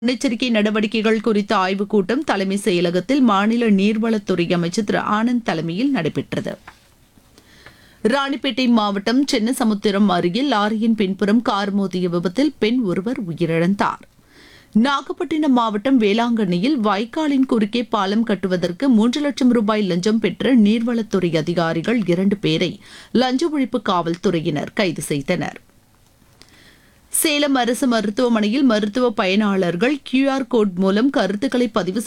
முன்னெச்சரிக்கை நடவடிக்கைகள் குறித்த ஆய்வுக் கூட்டம் தலைமை செயலகத்தில் மாநில நீர்வளத்துறை அமைச்சர் திரு ஆனந்த் தலைமையில் நடைபெற்றது ராணிப்பேட்டை மாவட்டம் சென்னசமுத்திரம் அருகே லாரியின் பின்புறம் கார் மோதிய விபத்தில் பெண் ஒருவர் உயிரிழந்தார் நாகப்பட்டினம் மாவட்டம் வேளாங்கண்ணியில் வாய்க்காலின் குறுக்கே பாலம் கட்டுவதற்கு மூன்று லட்சம் ரூபாய் லஞ்சம் பெற்ற நீர்வளத்துறை அதிகாரிகள் இரண்டு பேரை லஞ்ச ஒழிப்பு காவல்துறையினர் கைது செய்தனர் சேலம் அரசு மருத்துவமனையில் மருத்துவ பயனாளர்கள் கியூஆர் கோட் மூலம் கருத்துக்களை பதிவு